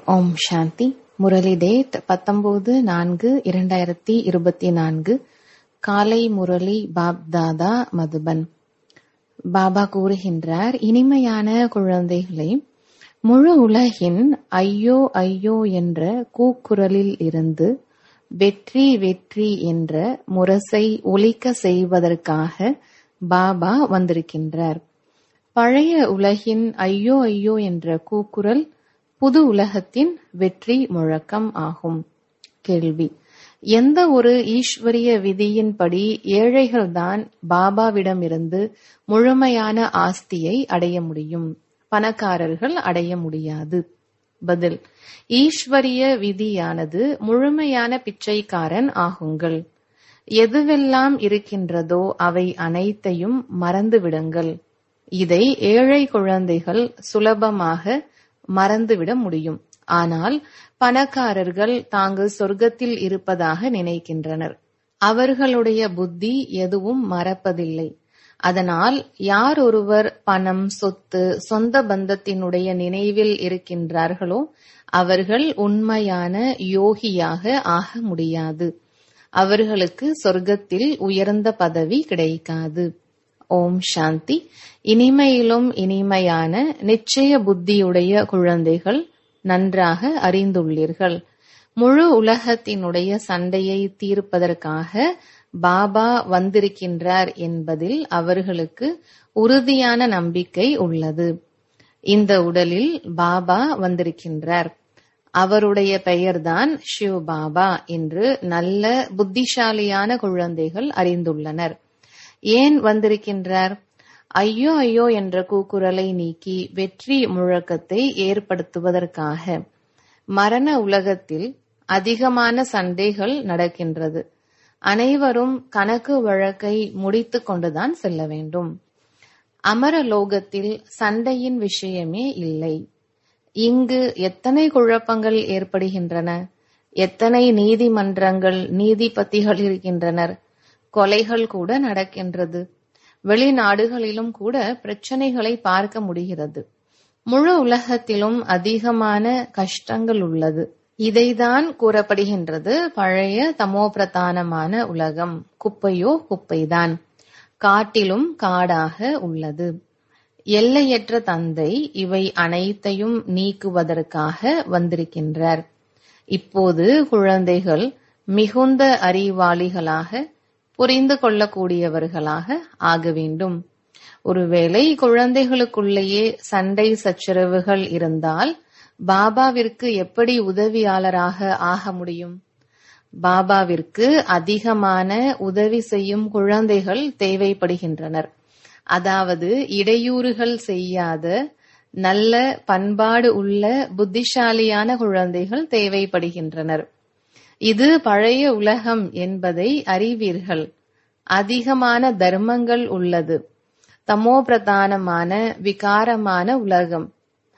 ஓம் சாந்தி Murali date பத்தொன்பது நான்கு இரண்டாயிரத்தி இருபத்தி நான்கு காலை முரளி பாப் தாதா மதுபன் பாபா கூறுகின்றார் இனிமையான குழந்தைகளே முழு உலகின் ஐயோ ஐயோ என்ற கூக்குரலில் இருந்து வெற்றி வெற்றி என்ற முரசை ஒலிக்க செய்வதற்காக பாபா வந்திருக்கின்றார் பழைய உலகின் ஐயோ ஐயோ என்ற கூக்குரல் புது உலகத்தின் வெற்றி முழக்கம் ஆகும் கேள்வி எந்த ஒரு ஈஸ்வரிய விதியின்படி ஏழைகள்தான் பாபாவிடமிருந்து முழுமையான ஆஸ்தியை அடைய முடியும் பணக்காரர்கள் அடைய முடியாது பதில் ஈஸ்வரிய விதியானது முழுமையான பிச்சைக்காரன் ஆகுங்கள் எதுவெல்லாம் இருக்கின்றதோ அவை அனைத்தையும் மறந்துவிடுங்கள் இதை ஏழை குழந்தைகள் சுலபமாக மறந்துவிட முடியும் ஆனால் பணக்காரர்கள் தாங்கள் சொர்க்கத்தில் இருப்பதாக நினைக்கின்றனர் அவர்களுடைய புத்தி எதுவும் மறப்பதில்லை அதனால் யார் ஒருவர் பணம் சொத்து சொந்த பந்தத்தினுடைய நினைவில் இருக்கின்றார்களோ அவர்கள் உண்மையான யோகியாக ஆக முடியாது அவர்களுக்கு சொர்க்கத்தில் உயர்ந்த பதவி கிடைக்காது ஓம் சாந்தி இனிமையிலும் இனிமையான நிச்சய புத்தியுடைய குழந்தைகள் நன்றாக அறிந்துள்ளீர்கள் முழு உலகத்தினுடைய சண்டையை தீர்ப்பதற்காக பாபா வந்திருக்கின்றார் என்பதில் அவர்களுக்கு உறுதியான நம்பிக்கை உள்ளது இந்த உடலில் பாபா வந்திருக்கின்றார் அவருடைய பெயர்தான் ஷிவ் பாபா என்று நல்ல புத்திசாலியான குழந்தைகள் அறிந்துள்ளனர் ஏன் வந்திருக்கின்றார் ஐயோ ஐயோ என்ற கூக்குரலை நீக்கி வெற்றி முழக்கத்தை ஏற்படுத்துவதற்காக மரண உலகத்தில் அதிகமான சண்டைகள் நடக்கின்றது அனைவரும் கணக்கு வழக்கை முடித்து கொண்டுதான் செல்ல வேண்டும் அமரலோகத்தில் சண்டையின் விஷயமே இல்லை இங்கு எத்தனை குழப்பங்கள் ஏற்படுகின்றன எத்தனை நீதிமன்றங்கள் நீதிபதிகள் இருக்கின்றனர் கொலைகள் கூட நடக்கின்றது வெளிநாடுகளிலும் கூட பிரச்சனைகளை பார்க்க முடிகிறது முழு உலகத்திலும் அதிகமான கஷ்டங்கள் உள்ளது இதைதான் கூறப்படுகின்றது பழைய தமோபிரதானமான உலகம் குப்பையோ குப்பைதான் காட்டிலும் காடாக உள்ளது எல்லையற்ற தந்தை இவை அனைத்தையும் நீக்குவதற்காக வந்திருக்கின்றார் இப்போது குழந்தைகள் மிகுந்த அறிவாளிகளாக புரிந்து கொள்ளக்கூடியவர்களாக ஆக வேண்டும் ஒருவேளை குழந்தைகளுக்குள்ளேயே சண்டை சச்சரவுகள் இருந்தால் பாபாவிற்கு எப்படி உதவியாளராக ஆக முடியும் பாபாவிற்கு அதிகமான உதவி செய்யும் குழந்தைகள் தேவைப்படுகின்றனர் அதாவது இடையூறுகள் செய்யாத நல்ல பண்பாடு உள்ள புத்திசாலியான குழந்தைகள் தேவைப்படுகின்றனர் இது பழைய உலகம் என்பதை அறிவீர்கள் அதிகமான தர்மங்கள் உள்ளது தமோ பிரதானமான விகாரமான உலகம்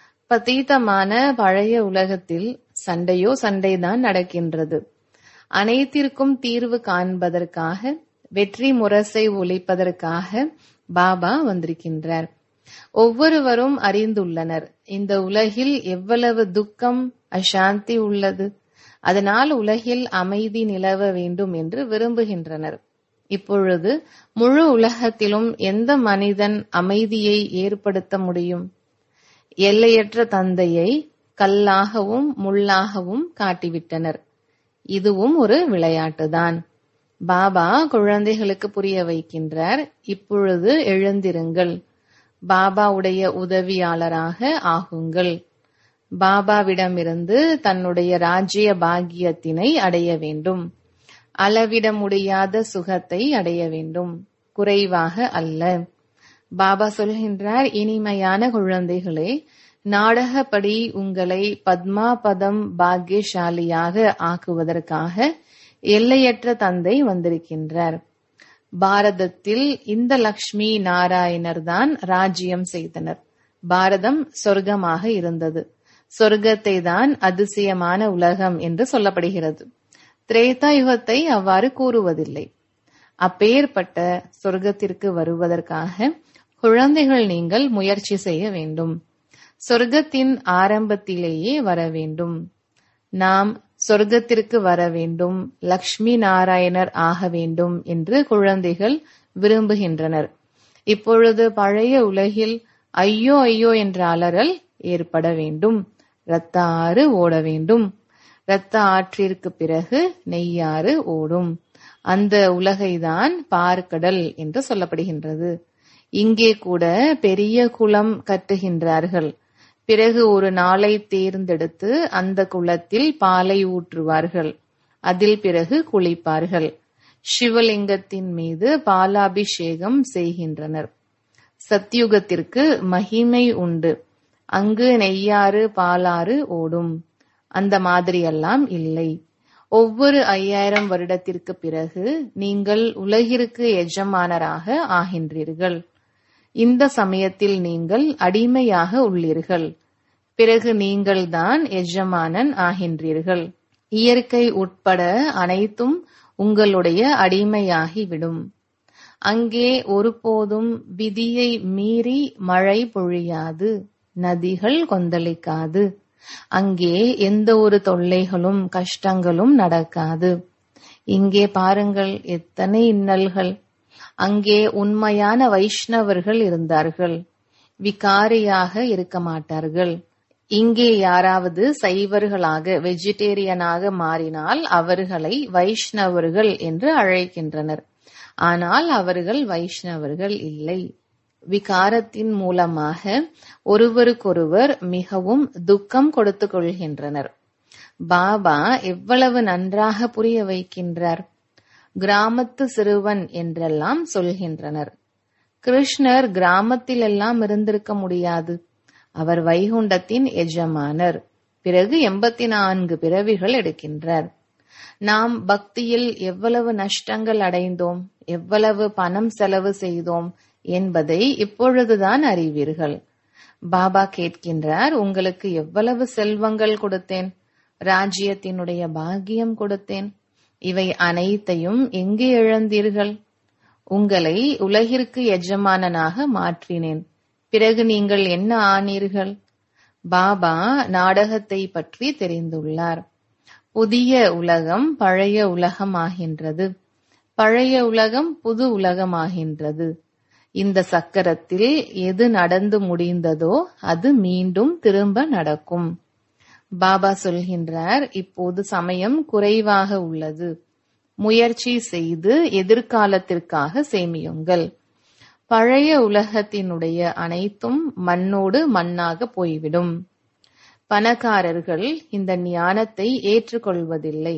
பதீதமான பழைய உலகத்தில் சண்டையோ சண்டைதான் நடக்கின்றது அனைத்திற்கும் தீர்வு காண்பதற்காக வெற்றி முரசை ஒழிப்பதற்காக பாபா வந்திருக்கின்றார் ஒவ்வொருவரும் அறிந்துள்ளனர் இந்த உலகில் எவ்வளவு துக்கம் அசாந்தி உள்ளது அதனால் உலகில் அமைதி நிலவ வேண்டும் என்று விரும்புகின்றனர் இப்பொழுது முழு உலகத்திலும் எந்த மனிதன் அமைதியை ஏற்படுத்த முடியும் எல்லையற்ற தந்தையை கல்லாகவும் முள்ளாகவும் காட்டிவிட்டனர் இதுவும் ஒரு விளையாட்டுதான் பாபா குழந்தைகளுக்கு புரிய வைக்கின்றார் இப்பொழுது எழுந்திருங்கள் பாபாவுடைய உதவியாளராக ஆகுங்கள் பாபாவிடமிருந்து தன்னுடைய ராஜ்ய பாக்கியத்தினை அடைய வேண்டும் அளவிட முடியாத சுகத்தை அடைய வேண்டும் குறைவாக அல்ல பாபா சொல்கின்றார் இனிமையான குழந்தைகளே நாடகப்படி உங்களை பத்மாபதம் பாக்கியசாலியாக ஆக்குவதற்காக எல்லையற்ற தந்தை வந்திருக்கின்றார் பாரதத்தில் இந்த லக்ஷ்மி நாராயணர் தான் ராஜ்யம் செய்தனர் பாரதம் சொர்க்கமாக இருந்தது சொர்க்கத்தை தான் அதிசயமான உலகம் என்று சொல்லப்படுகிறது திரேதா யுகத்தை அவ்வாறு கூறுவதில்லை அப்பேற்பட்ட சொர்க்கத்திற்கு வருவதற்காக குழந்தைகள் நீங்கள் முயற்சி செய்ய வேண்டும் சொர்க்கத்தின் ஆரம்பத்திலேயே வர வேண்டும் நாம் சொர்க்கத்திற்கு வர வேண்டும் லக்ஷ்மி நாராயணர் ஆக வேண்டும் என்று குழந்தைகள் விரும்புகின்றனர் இப்பொழுது பழைய உலகில் ஐயோ ஐயோ என்ற அலறல் ஏற்பட வேண்டும் இரத்த ஆறு ஓட வேண்டும் இரத்த ஆற்றிற்கு பிறகு நெய்யாறு ஓடும் அந்த உலகைதான் பார்க்கடல் என்று சொல்லப்படுகின்றது இங்கே கூட பெரிய குளம் கட்டுகின்றார்கள் பிறகு ஒரு நாளை தேர்ந்தெடுத்து அந்த குளத்தில் பாலை ஊற்றுவார்கள் அதில் பிறகு குளிப்பார்கள் சிவலிங்கத்தின் மீது பாலாபிஷேகம் செய்கின்றனர் சத்யுகத்திற்கு மகிமை உண்டு அங்கு நெய்யாறு பாலாறு ஓடும் அந்த மாதிரியெல்லாம் இல்லை ஒவ்வொரு ஐயாயிரம் வருடத்திற்கு பிறகு நீங்கள் உலகிற்கு எஜமானராக ஆகின்றீர்கள் இந்த சமயத்தில் நீங்கள் அடிமையாக உள்ளீர்கள் பிறகு நீங்கள்தான் எஜமானன் ஆகின்றீர்கள் இயற்கை உட்பட அனைத்தும் உங்களுடைய அடிமையாகிவிடும் அங்கே ஒருபோதும் விதியை மீறி மழை பொழியாது நதிகள் கொந்தளிக்காது அங்கே எந்த ஒரு தொல்லைகளும் கஷ்டங்களும் நடக்காது இங்கே பாருங்கள் எத்தனை இன்னல்கள் அங்கே உண்மையான வைஷ்ணவர்கள் இருந்தார்கள் விகாரியாக இருக்க மாட்டார்கள் இங்கே யாராவது சைவர்களாக வெஜிடேரியனாக மாறினால் அவர்களை வைஷ்ணவர்கள் என்று அழைக்கின்றனர் ஆனால் அவர்கள் வைஷ்ணவர்கள் இல்லை விகாரத்தின் மூலமாக ஒருவருக்கொருவர் மிகவும் துக்கம் கொடுத்து கொள்கின்றனர் பாபா எவ்வளவு நன்றாக புரிய வைக்கின்றார் கிராமத்து சிறுவன் என்றெல்லாம் சொல்கின்றனர் கிருஷ்ணர் கிராமத்தில் எல்லாம் இருந்திருக்க முடியாது அவர் வைகுண்டத்தின் எஜமானர் பிறகு எண்பத்தி நான்கு பிறவிகள் எடுக்கின்றார் நாம் பக்தியில் எவ்வளவு நஷ்டங்கள் அடைந்தோம் எவ்வளவு பணம் செலவு செய்தோம் என்பதை இப்பொழுதுதான் அறிவீர்கள் பாபா கேட்கின்றார் உங்களுக்கு எவ்வளவு செல்வங்கள் கொடுத்தேன் ராஜ்யத்தினுடைய பாக்கியம் கொடுத்தேன் இவை அனைத்தையும் எங்கே இழந்தீர்கள் உங்களை உலகிற்கு எஜமானனாக மாற்றினேன் பிறகு நீங்கள் என்ன ஆனீர்கள் பாபா நாடகத்தை பற்றி தெரிந்துள்ளார் புதிய உலகம் பழைய உலகமாகின்றது பழைய உலகம் புது உலகமாகின்றது இந்த சக்கரத்தில் எது நடந்து முடிந்ததோ அது மீண்டும் திரும்ப நடக்கும் பாபா சொல்கின்றார் இப்போது சமயம் குறைவாக உள்ளது முயற்சி செய்து எதிர்காலத்திற்காக சேமியுங்கள் பழைய உலகத்தினுடைய அனைத்தும் மண்ணோடு மண்ணாக போய்விடும் பணக்காரர்கள் இந்த ஞானத்தை ஏற்றுக்கொள்வதில்லை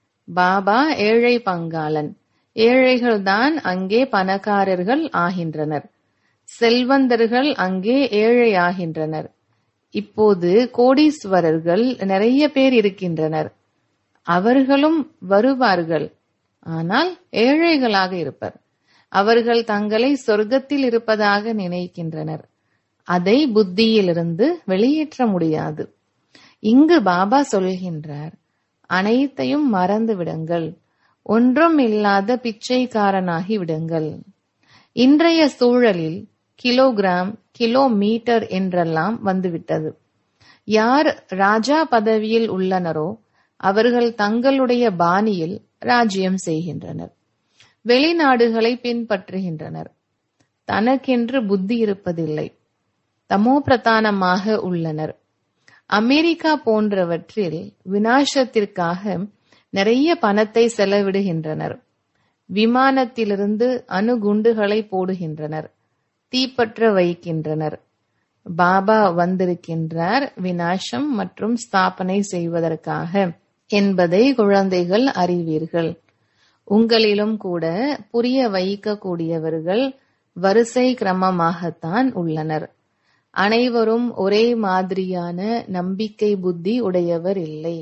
பாபா ஏழை பங்காளன் ஏழைகள்தான் அங்கே பணக்காரர்கள் ஆகின்றனர் செல்வந்தர்கள் அங்கே ஏழை ஆகின்றனர் இப்போது கோடீஸ்வரர்கள் நிறைய பேர் இருக்கின்றனர் அவர்களும் வருவார்கள் ஆனால் ஏழைகளாக இருப்பர் அவர்கள் தங்களை சொர்க்கத்தில் இருப்பதாக நினைக்கின்றனர் அதை புத்தியிலிருந்து வெளியேற்ற முடியாது இங்கு பாபா சொல்கின்றார் அனைத்தையும் மறந்து விடுங்கள் ஒன்றும் இல்லாத பிச்சைக்காரனாகி விடுங்கள் இன்றைய சூழலில் கிலோகிராம் கிலோமீட்டர் என்றெல்லாம் வந்துவிட்டது யார் ராஜா பதவியில் உள்ளனரோ அவர்கள் தங்களுடைய பாணியில் ராஜ்யம் செய்கின்றனர் வெளிநாடுகளை பின்பற்றுகின்றனர் தனக்கென்று புத்தி இருப்பதில்லை தமோ பிரதானமாக உள்ளனர் அமெரிக்கா போன்றவற்றில் வினாசத்திற்காக நிறைய பணத்தை செலவிடுகின்றனர் விமானத்திலிருந்து அணுகுண்டுகளை போடுகின்றனர் தீப்பற்ற வைக்கின்றனர் பாபா வந்திருக்கின்றார் வினாசம் மற்றும் ஸ்தாபனை செய்வதற்காக என்பதை குழந்தைகள் அறிவீர்கள் உங்களிலும் கூட புரிய வைக்கக்கூடியவர்கள் வரிசை கிரமமாகத்தான் உள்ளனர் அனைவரும் ஒரே மாதிரியான நம்பிக்கை புத்தி உடையவர் இல்லை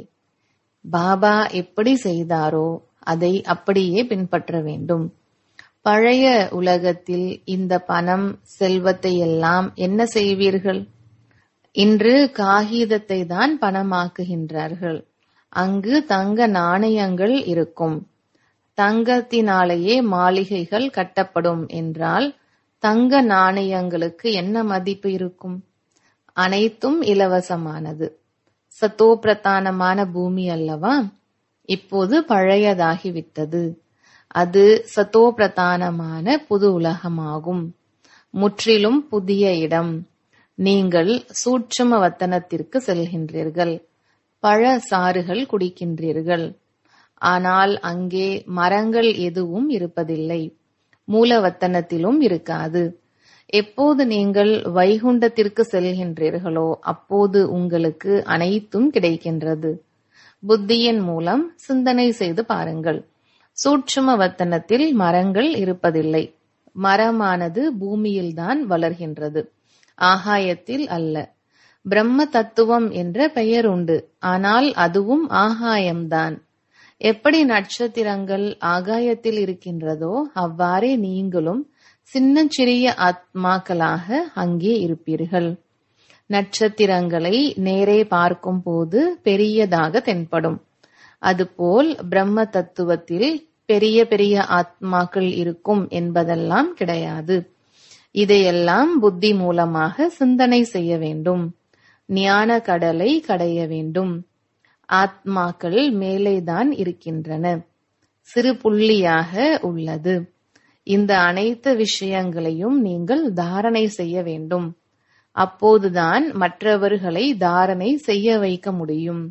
பாபா எப்படி செய்தாரோ அதை அப்படியே பின்பற்ற வேண்டும் பழைய உலகத்தில் இந்த பணம் செல்வத்தை எல்லாம் என்ன செய்வீர்கள் இன்று காகிதத்தை தான் பணமாக்குகின்றார்கள் அங்கு தங்க நாணயங்கள் இருக்கும் தங்கத்தினாலேயே மாளிகைகள் கட்டப்படும் என்றால் தங்க நாணயங்களுக்கு என்ன மதிப்பு இருக்கும் அனைத்தும் இலவசமானது சத்தோ பிரதானமான பூமி அல்லவா இப்போது பழையதாகிவிட்டது அது சத்தோ பிரதானமான புது உலகமாகும் முற்றிலும் புதிய இடம் நீங்கள் சூட்சும வத்தனத்திற்கு செல்கின்றீர்கள் பழ சாறுகள் குடிக்கின்றீர்கள் ஆனால் அங்கே மரங்கள் எதுவும் இருப்பதில்லை மூலவத்தனத்திலும் இருக்காது எப்போது நீங்கள் வைகுண்டத்திற்கு செல்கின்றீர்களோ அப்போது உங்களுக்கு அனைத்தும் கிடைக்கின்றது புத்தியின் மூலம் சிந்தனை செய்து பாருங்கள் சூட்சும வத்தனத்தில் மரங்கள் இருப்பதில்லை மரமானது பூமியில்தான் வளர்கின்றது ஆகாயத்தில் அல்ல பிரம்ம தத்துவம் என்ற பெயர் உண்டு ஆனால் அதுவும் ஆகாயம்தான் எப்படி நட்சத்திரங்கள் ஆகாயத்தில் இருக்கின்றதோ அவ்வாறே நீங்களும் சின்னச்சிறிய ஆத்மாக்களாக அங்கே இருப்பீர்கள் நட்சத்திரங்களை நேரே பார்க்கும் போது பெரியதாக தென்படும் அதுபோல் பிரம்ம தத்துவத்தில் பெரிய பெரிய ஆத்மாக்கள் இருக்கும் என்பதெல்லாம் கிடையாது இதையெல்லாம் புத்தி மூலமாக சிந்தனை செய்ய வேண்டும் ஞான கடலை கடைய வேண்டும் ஆத்மாக்கள் மேலேதான் இருக்கின்றன சிறு புள்ளியாக உள்ளது இந்த அனைத்து விஷயங்களையும் நீங்கள் தாரணை செய்ய வேண்டும் அப்போதுதான் மற்றவர்களை தாரணை செய்ய வைக்க முடியும்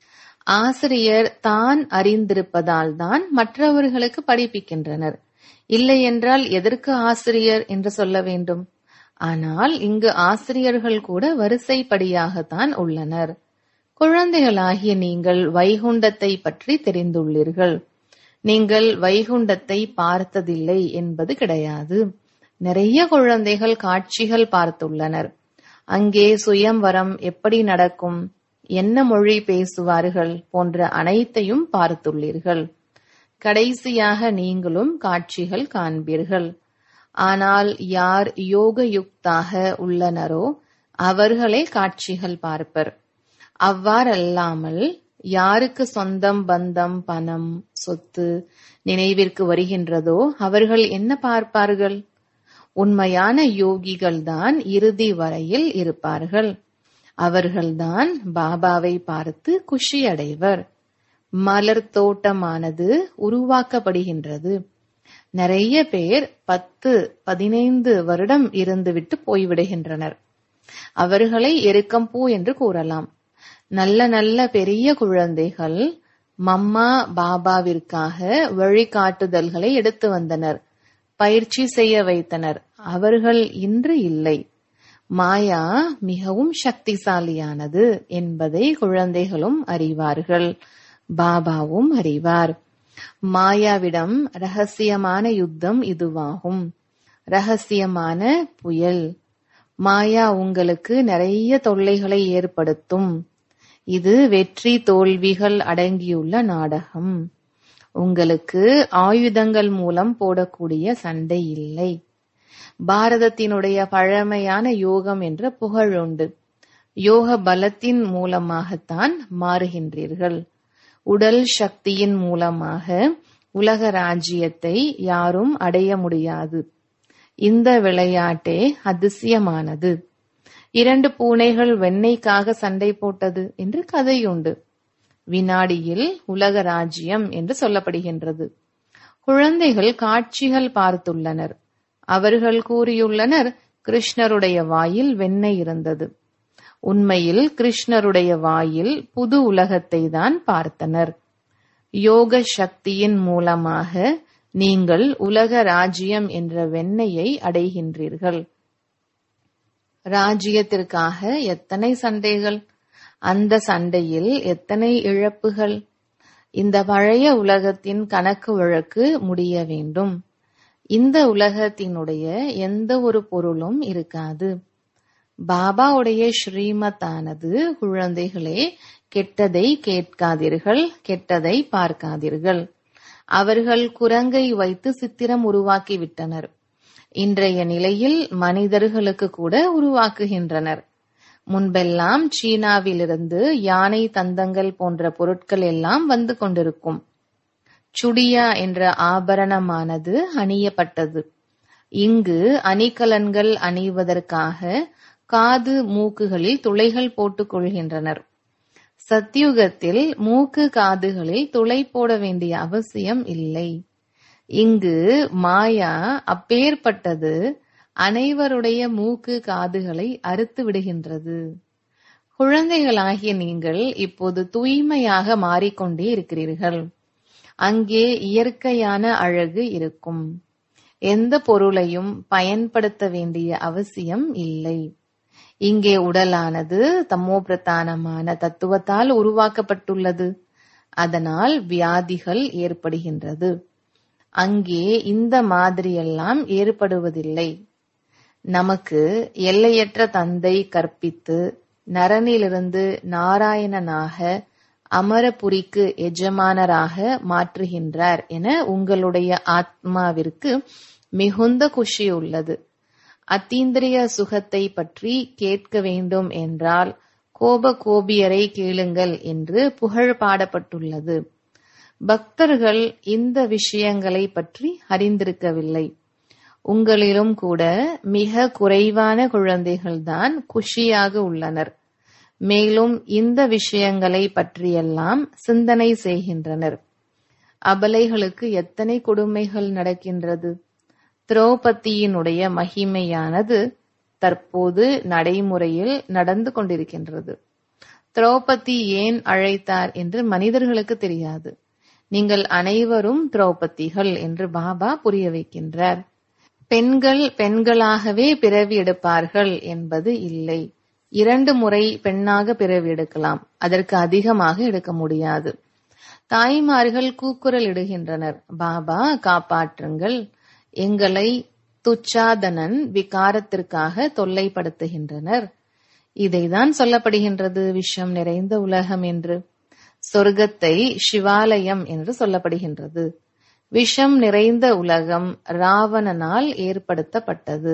ஆசிரியர் தான் அறிந்திருப்பதால் தான் மற்றவர்களுக்கு படிப்பிக்கின்றனர் இல்லை என்றால் எதற்கு ஆசிரியர் என்று சொல்ல வேண்டும் ஆனால் இங்கு ஆசிரியர்கள் கூட வரிசைப்படியாகத்தான் உள்ளனர் குழந்தைகளாகிய நீங்கள் வைகுண்டத்தை பற்றி தெரிந்துள்ளீர்கள் நீங்கள் வைகுண்டத்தை பார்த்ததில்லை என்பது கிடையாது நிறைய குழந்தைகள் காட்சிகள் பார்த்துள்ளனர் அங்கே சுயம்வரம் எப்படி நடக்கும் என்ன மொழி பேசுவார்கள் போன்ற அனைத்தையும் பார்த்துள்ளீர்கள் கடைசியாக நீங்களும் காட்சிகள் காண்பீர்கள் ஆனால் யார் யோக யுக்தாக உள்ளனரோ அவர்களே காட்சிகள் பார்ப்பர் அவ்வாறல்லாமல் யாருக்கு சொந்தம் பந்தம் பணம் சொத்து நினைவிற்கு வருகின்றதோ அவர்கள் என்ன பார்ப்பார்கள் உண்மையான யோகிகள் தான் இறுதி வரையில் இருப்பார்கள் அவர்கள்தான் பாபாவை பார்த்து குஷி அடைவர் மலர் தோட்டமானது உருவாக்கப்படுகின்றது நிறைய பேர் பத்து பதினைந்து வருடம் இருந்துவிட்டு போய்விடுகின்றனர் அவர்களை எருக்கம்பூ என்று கூறலாம் நல்ல நல்ல பெரிய குழந்தைகள் மம்மா பாபாவிற்காக வழிகாட்டுதல்களை எடுத்து வந்தனர் பயிற்சி செய்ய வைத்தனர் அவர்கள் இன்று இல்லை மாயா மிகவும் சக்திசாலியானது என்பதை குழந்தைகளும் அறிவார்கள் பாபாவும் அறிவார் மாயாவிடம் ரகசியமான யுத்தம் இதுவாகும் ரகசியமான புயல் மாயா உங்களுக்கு நிறைய தொல்லைகளை ஏற்படுத்தும் இது வெற்றி தோல்விகள் அடங்கியுள்ள நாடகம் உங்களுக்கு ஆயுதங்கள் மூலம் போடக்கூடிய சண்டை இல்லை பாரதத்தினுடைய பழமையான யோகம் என்ற புகழ் உண்டு யோக பலத்தின் மூலமாகத்தான் மாறுகின்றீர்கள் உடல் சக்தியின் மூலமாக உலக ராஜ்யத்தை யாரும் அடைய முடியாது இந்த விளையாட்டே அதிசயமானது இரண்டு பூனைகள் வெண்ணெய்க்காக சண்டை போட்டது என்று கதையுண்டு வினாடியில் உலக ராஜ்யம் என்று சொல்லப்படுகின்றது குழந்தைகள் காட்சிகள் பார்த்துள்ளனர் அவர்கள் கூறியுள்ளனர் கிருஷ்ணருடைய வாயில் வெண்ணெய் இருந்தது உண்மையில் கிருஷ்ணருடைய வாயில் புது உலகத்தை தான் பார்த்தனர் யோக சக்தியின் மூலமாக நீங்கள் உலக ராஜ்யம் என்ற வெண்ணெயை அடைகின்றீர்கள் ராஜ்யத்திற்காக எத்தனை சண்டைகள் அந்த சண்டையில் எத்தனை இழப்புகள் இந்த பழைய உலகத்தின் கணக்கு வழக்கு முடிய வேண்டும் இந்த உலகத்தினுடைய எந்த ஒரு பொருளும் இருக்காது பாபாவுடைய ஸ்ரீமத்தானது குழந்தைகளே கெட்டதை கேட்காதீர்கள் கெட்டதை பார்க்காதீர்கள் அவர்கள் குரங்கை வைத்து சித்திரம் உருவாக்கி விட்டனர் இன்றைய நிலையில் மனிதர்களுக்கு கூட உருவாக்குகின்றனர் முன்பெல்லாம் சீனாவிலிருந்து யானை தந்தங்கள் போன்ற பொருட்கள் எல்லாம் வந்து கொண்டிருக்கும் சுடியா என்ற ஆபரணமானது அணியப்பட்டது இங்கு அணிகலன்கள் அணிவதற்காக காது மூக்குகளில் துளைகள் போட்டுக் கொள்கின்றனர் சத்தியுகத்தில் மூக்கு காதுகளில் துளை போட வேண்டிய அவசியம் இல்லை இங்கு மாயா அப்பேற்பட்டது அனைவருடைய மூக்கு காதுகளை அறுத்து விடுகின்றது குழந்தைகளாகிய நீங்கள் இப்போது தூய்மையாக மாறிக்கொண்டே இருக்கிறீர்கள் அங்கே இயற்கையான அழகு இருக்கும் எந்த பொருளையும் பயன்படுத்த வேண்டிய அவசியம் இல்லை இங்கே உடலானது தமோபிரதானமான தத்துவத்தால் உருவாக்கப்பட்டுள்ளது அதனால் வியாதிகள் ஏற்படுகின்றது அங்கே இந்த மாதிரியெல்லாம் ஏற்படுவதில்லை நமக்கு எல்லையற்ற தந்தை கற்பித்து நரனிலிருந்து நாராயணனாக அமரபுரிக்கு எஜமானராக மாற்றுகின்றார் என உங்களுடைய ஆத்மாவிற்கு மிகுந்த குஷி உள்ளது அத்தீந்திரிய சுகத்தை பற்றி கேட்க வேண்டும் என்றால் கோப கோபியரை கேளுங்கள் என்று புகழ் பாடப்பட்டுள்ளது பக்தர்கள் இந்த விஷயங்களை பற்றி அறிந்திருக்கவில்லை உங்களிலும் கூட மிக குறைவான குழந்தைகள்தான் குஷியாக உள்ளனர் மேலும் இந்த விஷயங்களை பற்றியெல்லாம் சிந்தனை செய்கின்றனர் அபலைகளுக்கு எத்தனை கொடுமைகள் நடக்கின்றது திரௌபதியினுடைய மகிமையானது தற்போது நடைமுறையில் நடந்து கொண்டிருக்கின்றது திரௌபதி ஏன் அழைத்தார் என்று மனிதர்களுக்கு தெரியாது நீங்கள் அனைவரும் திரௌபதிகள் என்று பாபா புரிய வைக்கின்றார் பெண்கள் பெண்களாகவே பிறவி எடுப்பார்கள் என்பது இல்லை இரண்டு முறை பெண்ணாக பிறவி எடுக்கலாம் அதற்கு அதிகமாக எடுக்க முடியாது தாய்மார்கள் கூக்குரல் இடுகின்றனர் பாபா காப்பாற்றுங்கள் எங்களை துச்சாதனன் விகாரத்திற்காக தொல்லைப்படுத்துகின்றனர் இதைதான் சொல்லப்படுகின்றது விஷம் நிறைந்த உலகம் என்று சொர்க்கத்தை சிவாலயம் என்று சொல்லப்படுகின்றது விஷம் நிறைந்த உலகம் ராவணனால் ஏற்படுத்தப்பட்டது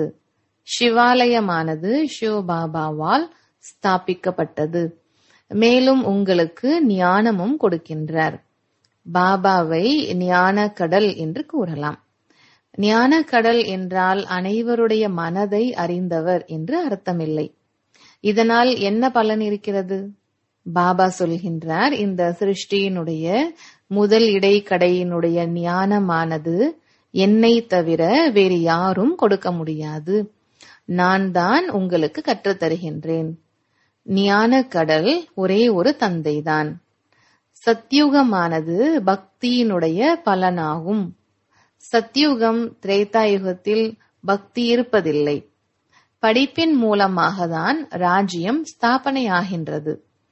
சிவாலயமானது சிவபாபாவால் ஸ்தாபிக்கப்பட்டது மேலும் உங்களுக்கு ஞானமும் கொடுக்கின்றார் பாபாவை ஞான கடல் என்று கூறலாம் ஞான கடல் என்றால் அனைவருடைய மனதை அறிந்தவர் என்று அர்த்தமில்லை இதனால் என்ன பலன் இருக்கிறது பாபா சொல்கின்றார் இந்த சிருஷ்டியினுடைய முதல் இடைக்கடையினுடைய ஞானமானது என்னை தவிர வேறு யாரும் கொடுக்க முடியாது நான் தான் உங்களுக்கு கற்றுத் தருகின்றேன் ஞான கடல் ஒரே ஒரு தந்தைதான் சத்யுகமானது பக்தியினுடைய பலனாகும் சத்யுகம் திரேதாயுகத்தில் பக்தி இருப்பதில்லை படிப்பின் மூலமாக தான் ராஜ்யம் ஸ்தாபனையாகின்றது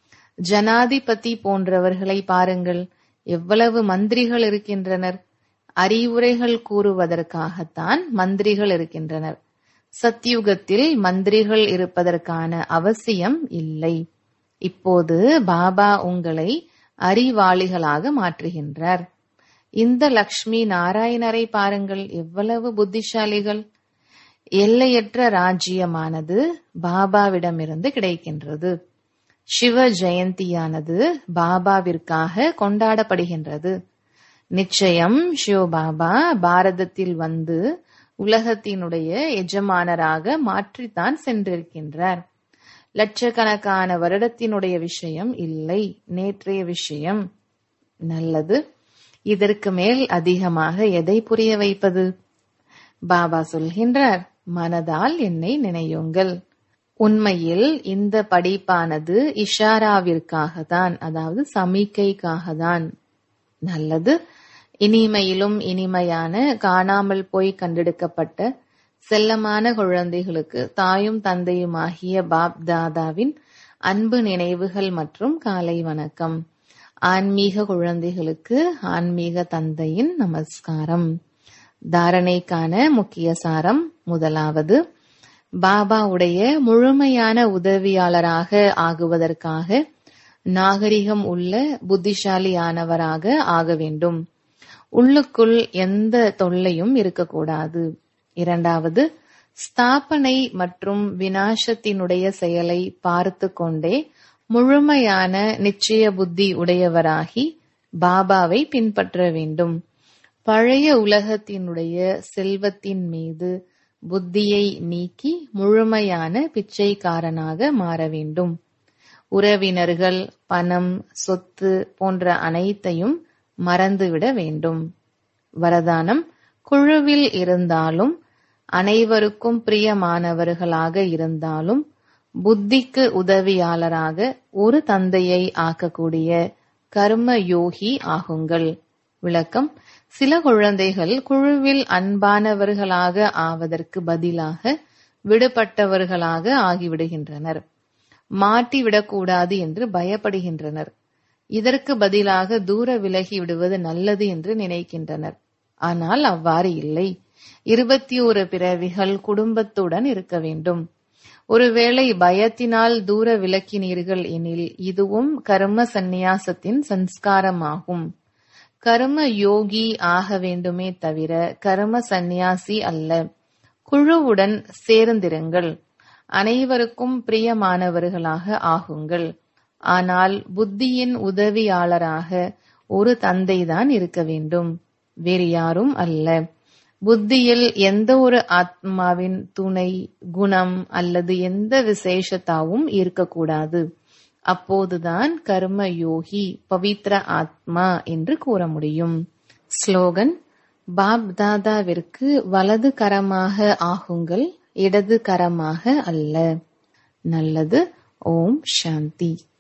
ஜனாதிபதி போன்றவர்களை பாருங்கள் எவ்வளவு மந்திரிகள் இருக்கின்றனர் அறிவுரைகள் கூறுவதற்காகத்தான் மந்திரிகள் இருக்கின்றனர் சத்யுகத்தில் மந்திரிகள் இருப்பதற்கான அவசியம் இல்லை இப்போது பாபா உங்களை அறிவாளிகளாக மாற்றுகின்றார் இந்த லக்ஷ்மி நாராயணரை பாருங்கள் எவ்வளவு புத்திசாலிகள் எல்லையற்ற ராஜ்யமானது பாபாவிடமிருந்து கிடைக்கின்றது சிவ ஜெயந்தியானது பாபாவிற்காக கொண்டாடப்படுகின்றது நிச்சயம் சிவபாபா பாரதத்தில் வந்து உலகத்தினுடைய எஜமானராக மாற்றித்தான் சென்றிருக்கின்றார் லட்சக்கணக்கான வருடத்தினுடைய விஷயம் இல்லை நேற்றைய விஷயம் நல்லது இதற்கு மேல் அதிகமாக எதை புரிய வைப்பது பாபா சொல்கின்றார் மனதால் என்னை நினையுங்கள் உண்மையில் இந்த படிப்பானது இஷாராவிற்காக தான் அதாவது சமிக்கைக்காக தான் நல்லது இனிமையிலும் இனிமையான காணாமல் போய் கண்டெடுக்கப்பட்ட செல்லமான குழந்தைகளுக்கு தாயும் தந்தையுமாகிய பாப் தாதாவின் அன்பு நினைவுகள் மற்றும் காலை வணக்கம் ஆன்மீக குழந்தைகளுக்கு ஆன்மீக தந்தையின் நமஸ்காரம் தாரணைக்கான முக்கிய சாரம் முதலாவது பாபாவுடைய முழுமையான உதவியாளராக ஆகுவதற்காக நாகரிகம் உள்ள புத்திசாலியானவராக ஆக வேண்டும் உள்ளுக்குள் எந்த தொல்லையும் இருக்கக்கூடாது இரண்டாவது ஸ்தாபனை மற்றும் வினாசத்தினுடைய செயலை பார்த்து கொண்டே முழுமையான நிச்சய புத்தி உடையவராகி பாபாவை பின்பற்ற வேண்டும் பழைய உலகத்தினுடைய செல்வத்தின் மீது புத்தியை நீக்கி முழுமையான பிச்சைக்காரனாக மாற வேண்டும் உறவினர்கள் பணம் சொத்து போன்ற அனைத்தையும் மறந்துவிட வேண்டும் வரதானம் குழுவில் இருந்தாலும் அனைவருக்கும் பிரியமானவர்களாக இருந்தாலும் புத்திக்கு உதவியாளராக ஒரு தந்தையை ஆக்கக்கூடிய கர்ம யோகி ஆகுங்கள் விளக்கம் சில குழந்தைகள் குழுவில் அன்பானவர்களாக ஆவதற்கு பதிலாக விடுபட்டவர்களாக ஆகிவிடுகின்றனர் மாட்டிவிடக்கூடாது என்று பயப்படுகின்றனர் இதற்கு பதிலாக தூர விலகி விடுவது நல்லது என்று நினைக்கின்றனர் ஆனால் அவ்வாறு இல்லை இருபத்தி ஒரு பிறவிகள் குடும்பத்துடன் இருக்க வேண்டும் ஒருவேளை பயத்தினால் தூர விலக்கினீர்கள் எனில் இதுவும் கர்ம சந்நியாசத்தின் சன்ஸ்காரமாகும் கர்ம யோகி ஆக வேண்டுமே தவிர கர்ம சந்நியாசி அல்ல குழுவுடன் சேர்ந்திருங்கள் அனைவருக்கும் பிரியமானவர்களாக ஆகுங்கள் ஆனால் புத்தியின் உதவியாளராக ஒரு தந்தைதான் இருக்க வேண்டும் வேறு யாரும் அல்ல புத்தியில் எந்த ஒரு ஆத்மாவின் துணை குணம் அல்லது எந்த விசேஷத்தாவும் இருக்கக்கூடாது அப்போதுதான் கர்ம யோகி பவித்ர ஆத்மா என்று கூற முடியும் ஸ்லோகன் பாப் தாதாவிற்கு வலது கரமாக ஆகுங்கள் இடது கரமாக அல்ல நல்லது ஓம் சாந்தி